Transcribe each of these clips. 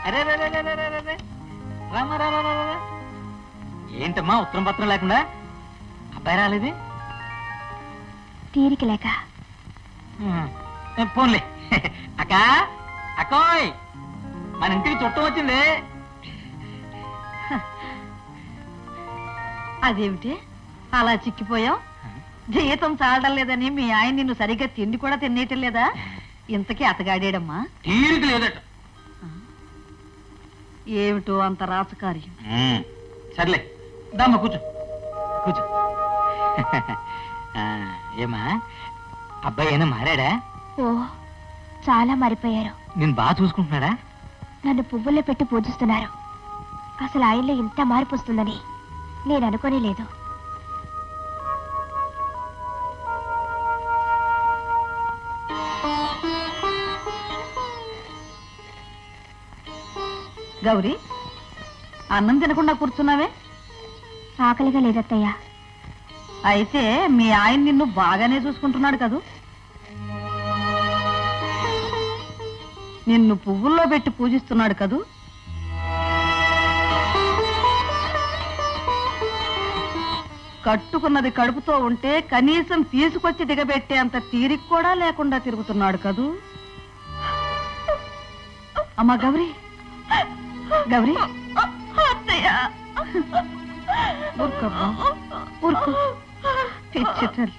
అరే రే, రే, రే, రే, రే, రే, రే. రామ్మా, రా, రా, రా, రా, రా. ఏంటమ్మా ఉత్తరం పత్రం లేకుండా అబ్బాయి రాలేదే తీరిక లేక ఉహు. పోన్లే అక్క అక్కోయ్ మన ఇంటికి చుట్టం వచ్చింది అదేమిటి అలా చిక్కిపోయావు జీతం చాలడం లేదని మీ ఆయన నిన్ను సరిగ్గా తిండి కూడా తినేయటం లేదా ఇంతకీ అతగాడాడమ్మా తీరిక లేదట ఏమిటో అంత రాసకార్యం ఉమ్, సర్లే దమ్మ కూర్చో కూర్చో ఆ, ఏమా అబ్బాయి అయినా మారాడా ఓ చాలా మారిపోయారు నేను బాగా చూసుకుంటున్నాడా నన్ను పువ్వుల్లో పెట్టి పూజిస్తున్నారు అసలు ఆయనలో ఇంత మార్పు వస్తుందని నేను అనుకోనే లేదు గౌరీ అన్నం తినకుండా కూర్చున్నావే ఆకలిగా లేదత్తయ్యా అయితే మీ ఆయన నిన్ను బాగానే చూసుకుంటున్నాడు కదూ నిన్ను పువ్వుల్లో పెట్టి పూజిస్తున్నాడు కదూ కట్టుకున్నది కడుపుతో ఉంటే కనీసం తీసుకొచ్చి దిగబెట్టే అంత తీరిక కూడా లేకుండా తిరుగుతున్నాడు కదూ అమ్మా గౌరీ గౌరీ ఊరుకోమ్మా ఊరుకో పిచ్చి తల్లి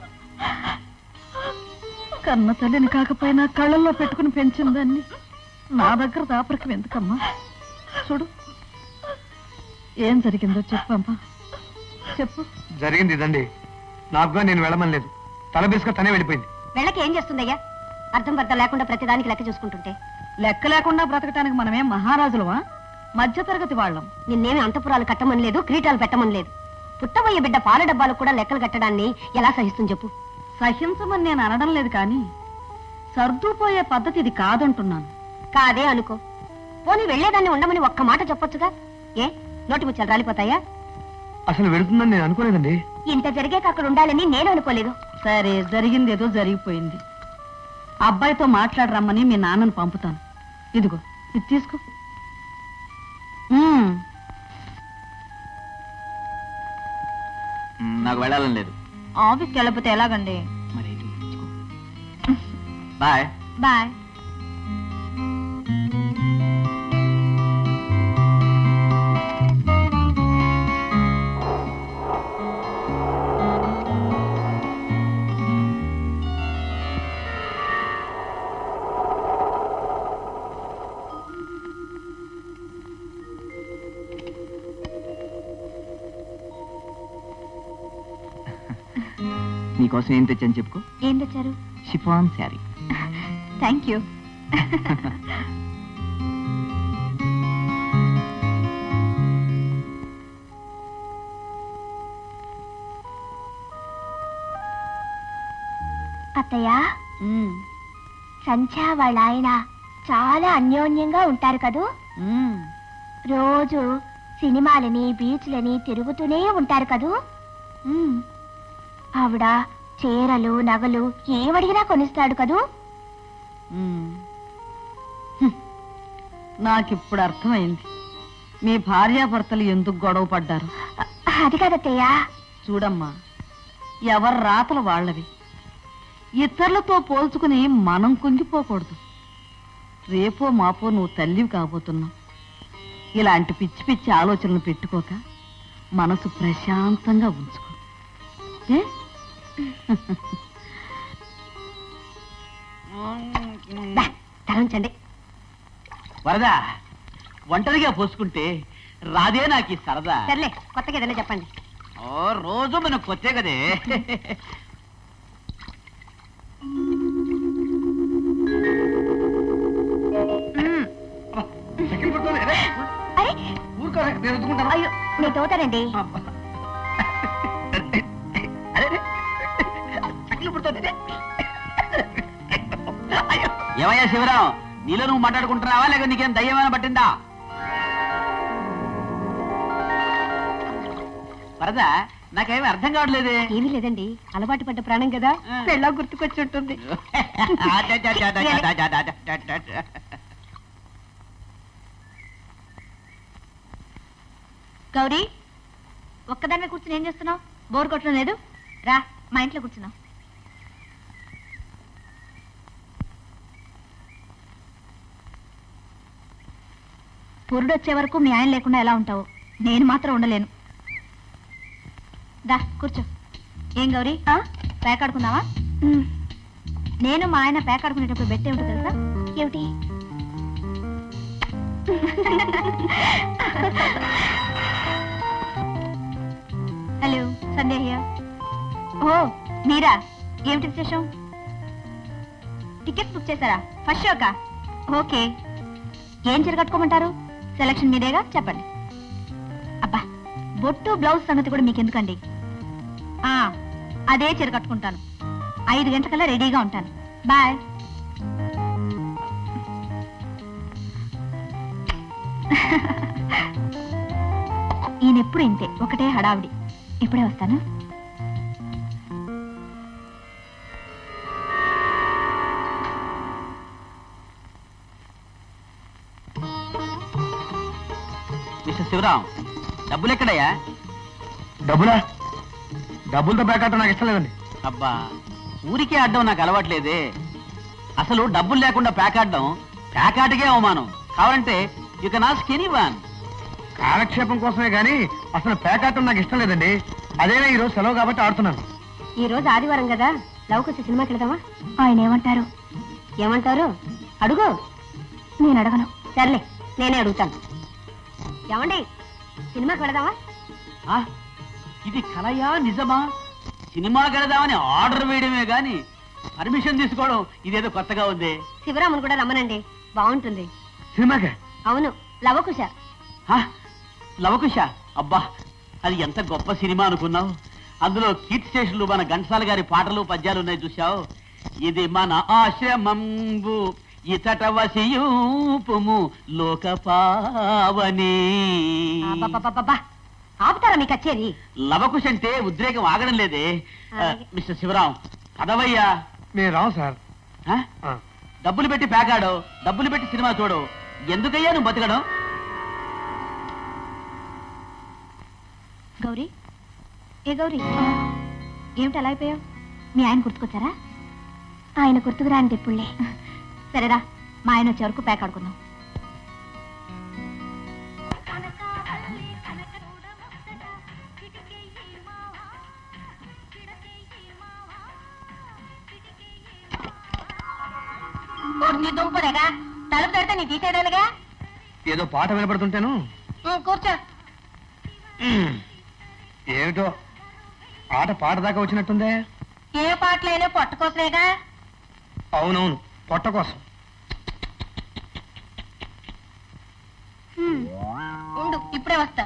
కన్న తల్లిని కాకపోయినా కళ్ళల్లో పెట్టుకుని పెంచిందాన్ని నా దగ్గర దాపరికం ఎందుకమ్మా చూడు ఏం జరిగిందో చెప్పమ్మా చెప్పు జరిగింది ఇదండి నాకుగా నేను వెళ్ళమని లేదు తల బిసుక తనే వెళ్ళిపోయింది వెళ్ళకి ఏం చేస్తుందయ్యా అర్థం పర్థం లేకుండా ప్రతిదానికి లెక్క చూసుకుంటుంటే లెక్క లేకుండా బ్రతకటానికి మనమేం మహారాజులవా మధ్యతరగతి వాళ్ళం నిన్నేమి అంతపురాలు కట్టమని లేదు క్రీటాలు పెట్టమని లేదు పుట్టబోయే బిడ్డ పాల డబ్బాలు కూడా లెక్కలు కట్టడాన్ని ఎలా సహిస్తుంది చెప్పు సహించమని నేను అనడం లేదు కానీ సర్దుపోయే పద్ధతి ఇది కాదంటున్నాను కాదే అనుకో పోనీ వెళ్లేదాన్ని ఉండమని ఒక్క మాట చెప్పొచ్చుగా ఏ నోటి ముచ్చాలు రాలిపోతాయా అసలు వెళుతుందని నేను అనుకోలేదండి ఇంత జరిగాక అక్కడ ఉండాలని నేను అనుకోలేదు సరే జరిగింది ఏదో జరిగిపోయింది అబ్బాయితో మాట్లాడరమ్మని మీ నాన్నను పంపుతాను ఇదిగో ఇది తీసుకో ఉమ్, ఉమ్, నాకు వెళ్ళాలని లేదు ఆఫీస్కి వెళ్ళకపోతే ఎలాగండి మరి ఇటు ఇచ్చుకో. బాయ్ బాయ్ నీకోసం ఏం తెచ్చాను చెప్పుకో ఏం తెచ్చారు షిఫాన్ శారీ థ్యాంక్ యూ అత్తయ్య ఉమ్, సంధ్య వాళ్ళ ఆయన చాలా అన్యోన్యంగా ఉంటారు కదూ ఉమ్. రోజు సినిమాలని బీచ్లని తిరుగుతూనే ఉంటారు కదూ ఉమ్. ఆవిడ చీరలు నగలు ఏమడిగినా కొనిస్తాడు కదూ ఉమ్. హ్మ్. నాకిప్పుడు అర్థమైంది మీ భార్యాభర్తలు ఎందుకు గొడవ పడ్డారు అ- అది కాదత్తయ్య చూడమ్మా ఎవరి రాతలు వాళ్ళవి ఇతరులతో పోల్చుకుని మనం కుంగిపోకూడదు రేపో మాపో నువ్వు తల్లివి కాబోతున్నావు ఇలాంటి పిచ్చి పిచ్చి ఆలోచనలు పెట్టుకోక మనసు ప్రశాంతంగా ఉంచుకో ఏ దా, తలంచండి వరదా ఒంటరిగా పోసుకుంటే రాదే నాకు ఈ సరదా సర్లే కొత్తగా ఏదైనా చెప్పండి ఓ రోజు మనకు కొత్తే కదే సెకండ్ పడుతుంది అరే, అరే ఊరుకోరా నేను ఎత్తుకుంటాను అయ్యో మీ తోతారండి అరే అరే, సెకండ్ పడుతుంది అరే. అయ్యో. ఏమయ్యా శివరాం నీలో నువ్వు మాట్లాడుకుంటున్నావా లేక నీకేం దయ్యమైనా పట్టిందా వరదా నాకేమీ అర్థం కావట్లేదే ఏమీ లేదండి అలవాటు పడ్డ ప్రాణం కదా ఆ. పెళ్ళా గుర్తుకొచ్చి ఉంటుంది గౌరీ ఒక్కదానివే కూర్చుని ఏం చేస్తున్నావు బోర్ కొట్టడం లేదు రా మా ఇంట్లో కూర్చున్నావు పురుడు వచ్చే వరకు మీ ఆయన లేకుండా ఎలా ఉంటావు నేను మాత్రం ఉండలేను దా కూర్చో ఏం గౌరీ పేకాడుకుందావా నేను మా ఆయన పేకాడుకునేటప్పుడు బెట్ ఏమిటో తెలుసా ఏమిటి హలో సంధ్య హియర్ ఓ మీరా ఏమిటి విశేషం టికెట్స్ బుక్ చేశారా ఫస్ట్ షోకా ఓకే ఏం చీర కట్టుకోమంటారు సెలక్షన్ మీదేగా చెప్పండి అబ్బా బొట్టు బ్లౌజ్ సంగతి కూడా మీకు ఎందుకండి ఆ, అదే చీర కట్టుకుంటాను ఐదు గంటలకల్లా రెడీగా ఉంటాను బాయ్ ఈయన ఎప్పుడు ఇంతే ఒకటే హడావిడి ఇప్పుడే వస్తాను మిస్టర్ శివరాం డబ్బులు ఎక్కడయ్యా డబ్బులా డబ్బులతో పేకాట నాకు ఇష్టం లేదండి అబ్బా ఊరికే ఆడడం నాకు అలవాట్లేదే అసలు డబ్బులు లేకుండా పేకాడడం పేకాటకే అవమానం కావాలంటే you can ask any one కాలక్షేపం కోసమే గానీ అసలు పేకాటం నాకు ఇష్టం లేదండి అదేనా ఈ రోజు సెలవు కాబట్టి ఆడుతున్నాను ఈ రోజు ఆదివారం కదా లవకుశ సినిమాకి వెళదామా ఆయన ఏమంటారు ఏమంటారు అడుగు నేను అడగను సర్లే నేనే అడుగుతాను ఏమండి సినిమాకి వెళదామా ఆ, ఇది కలయా నిజమా సినిమా గడదామని ఆర్డర్ వేయడమే గాని పర్మిషన్ తీసుకోవడం ఇదేదో కొత్తగా ఉంది శివరామును కూడా రమ్మనండి బాగుంటుంది సినిమాకే అవును లవకుశ ఆ, లవకుశ అబ్బా అది ఎంత గొప్ప సినిమా అనుకున్నావు అందులో కీర్తి స్టేషన్లు మన ఘంటసాల గారి పాటలు పద్యాలు ఉన్నాయి చూసావు ఇది మన ఆశ్రమంబు ఇతట వసియూపుము లోక పావని అబ్బబ్బబ్బబ్బా. ఆపుతారా మీ కచ్చేది లవకుశ అంటే ఉద్రేకం ఆగడం లేదే ఆ, అలాగే. మిస్టర్ శివరాం పదవయ్యా మేము రాము సార్ ఆ? ఆ, డబ్బులు పెట్టి పేకాడు డబ్బులు పెట్టి సినిమా చూడు ఎందుకయ్యా నువ్వు బతకడం గౌరీ ఏ గౌరీ ఏమిటి అలా అయిపోయావు మీ ఆయన గుర్తుకొచ్చారా ఆయన గుర్తుకు రాని ఇప్పుడులే సరేరా మా ఆయన వచ్చే వరకు ప్యాక్ ఆడుకుందాం దుంపదేగా తలుపు తడితే నీ తీసేదానిగా ఏదో పాట వినపడుతుంటేను కూర్చో ఏమిటో ఆట పాట దాకా వచ్చినట్టుందే ఏ పాటలైనా పట్టుకోసలేగా అవునవును పొట్ట కోసం ఉండు ఇప్పుడే వస్తా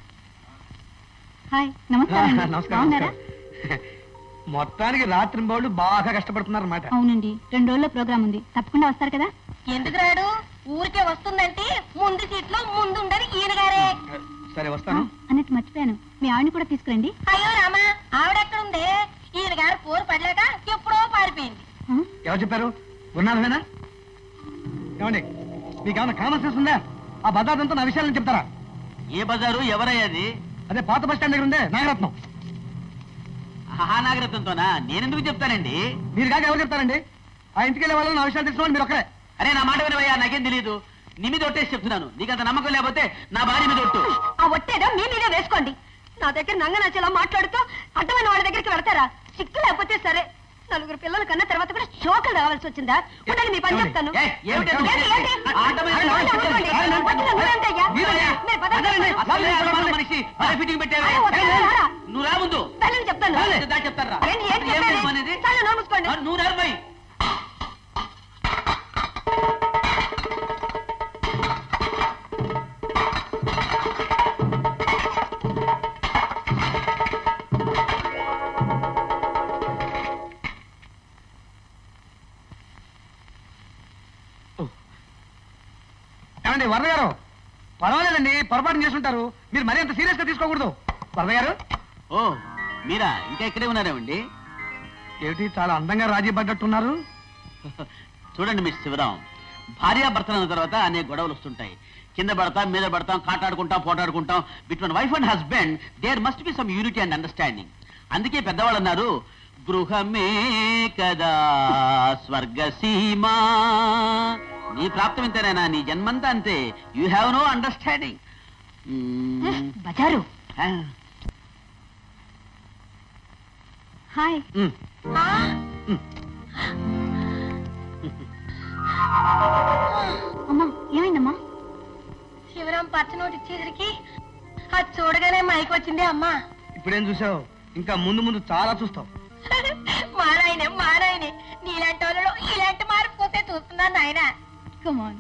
హాయ్ నమస్కారం నమస్కారం మొత్తానికి రాత్రి బౌళ్ళు బాగా కష్టపడుతున్నారు అన్నమాట అవునండి రెండు రోజుల్లో ప్రోగ్రామ్ ఉంది తప్పకుండా వస్తారు కదా ఎందుకు రాడు ఊరికే వస్తుందంటే ముందు సీట్లో ముందు ఉండరు ఈయన గారే సరే వస్తాను అన్నట్టు మర్చిపోయాను మీ ఆవిడని కూడా తీసుకురండి అయ్యో రామా ఆవిడెక్కడుంది ఈయన గారు పోరు పడలేక ఎప్పుడో పారిపోయింది ఎవరు చెప్పారు ఉన్నాను ఏమండి మీకు ఏమైనా కామన్ సెన్స్ ఉందా ఆ భద్రాదంతా నా విషయాలను చెప్తారా ఏ బజారు ఎవరయ్యాది అదే పాత బస్ స్టాండ్ దగ్గర ఉందే నాగరత్నం ఆహా నాగరత్నంతోనా నేనెందుకు చెప్తానండి మీరు కాక ఎవరు చెప్తారండి ఆ ఇంటికి వెళ్ళే వాళ్ళు నా విషయాలు తెలుసుకోవాలి మీరు ఒక్కరే అరే నా మాట వినవయ్యా నాకేం తెలియదు నీ మీద ఒట్టేసి చెప్తున్నాను నీకంత నమ్మకం లేకపోతే నా భార్య మీద ఒట్టు ఆ ఒట్టేదో మీ మీదే వేసుకోండి నా దగ్గర నంగ నచ్చేలా మాట్లాడుతూ అడ్డమైన వాళ్ళ దగ్గరికి వెళతారా సిక్కు లేకపోతే సరే నలుగురు పిల్లల కన్నా తర్వాత కూడా షోకులు రావాల్సి వచ్చిందా ఉండండి మీ పని చెప్తాను ఏయ్, ఏమిటి అది? ఏంటి, ఏంటి? ఆటమైన ఆ, వాళ్ళు ఊరుకోండి. చెప్పండి. పట్టుకుని నువ్వేంటయ్యా? మీరయ్యా? మీరు పదండి. అదేనండి. అసలు పదండి. అసలు మన మనిషి అదే ఫిట్టింగ్ పెట్టావే. అరే, వద్దు, రారా. నువ్వు రా ముందు వెళ్ళని చెప్తాను దా చెప్తారా ఏంటి ఏంటి ఏం చెప్పేది? లేదు అనేది? చాలు, నోరు మూసుకోండి. ఆ, నువ్వు రారు ఏమండి వరద గారు పర్వాలేదండి పొరపాటు చేస్తుంటారు మీరు మరీ అంత సీరియస్ గా తీసుకోకూడదు వరద గారు ఓ మీరా ఇంకా ఇక్కడే ఉన్నారేమండి ఏమిటి చాలా అందంగా రాజీ పడ్డట్టున్నారు చూడండి మిస్ శివరాం భార్యాభర్తలు అన్న తర్వాత అనేక గొడవలు వస్తుంటాయి కింద పడతాం మీద పడతాం కాటాడుకుంటాం పోటాడుకుంటాం between wife and husband there must be some unity and understanding అందుకే పెద్దవాళ్ళు అన్నారు గృహమే కదా స్వర్గసీమా నీ ప్రాప్తం ఇంతేనైనా నీ జన్మంతా అంతే యూ హ్యావ్ నో అండర్స్టాండింగ్ బజారు హాయ్ అమ్మా ఏమైందమ్మా శివరాం పచ్చ నోటి ఇచ్చేసరికి అది చూడగానే మైకి వచ్చిందే అమ్మా ఇప్పుడేం చూసావు ఇంకా ముందు ముందు చాలా చూస్తావు మారాయనే మారాయనే నీలాంటి వాళ్ళలో ఇలాంటి మార్పు పోతే చూస్తున్నాను నాయన కమాన్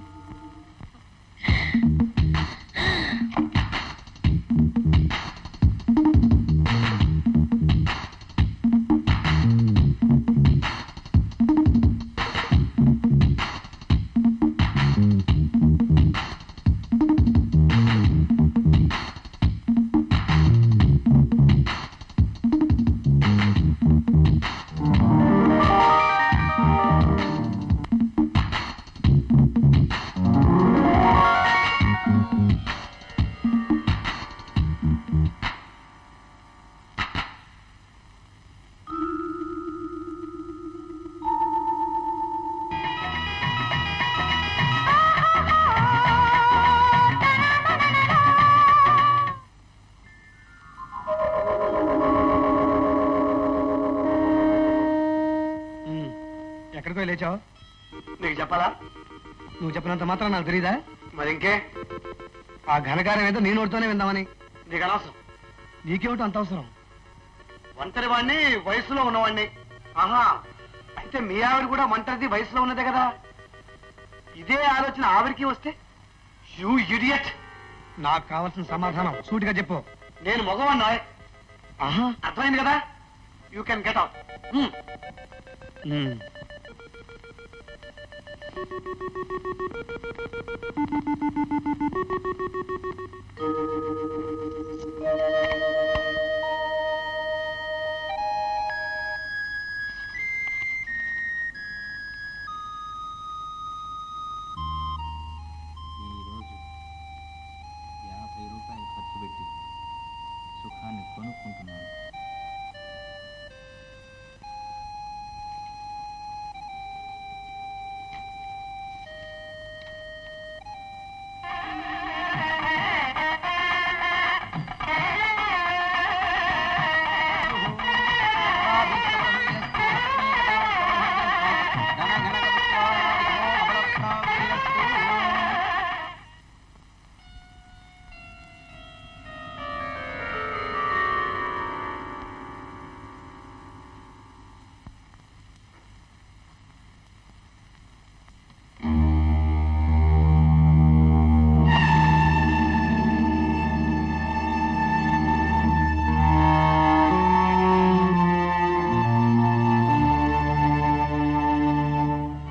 ఉమ్. ఎక్కడికో లేచావు నీకు చెప్పాలా నువ్వు చెప్పినంత మాత్రం నాకు తెలియదా మరి ఇంకే ఆ ఘనకార్యం ఏదో నీ నోటితోనే విందామని నీకు అనవసరం నీకేమిటో అంత అవసరం ఒంటరి వాడిని వయసులో ఉన్నవాడిని ఆహా అయితే మీ ఆవిడ కూడా ఒంటరిది వయసులో ఉన్నదే కదా ఇదే ఆలోచన ఆవిడకి వస్తే యూ ఇడియట్ నాకు కావాల్సిన సమాధానం సూటిగా చెప్పు నేను మగవాడినా ఆహా అర్థమైంది కదా you can get out um.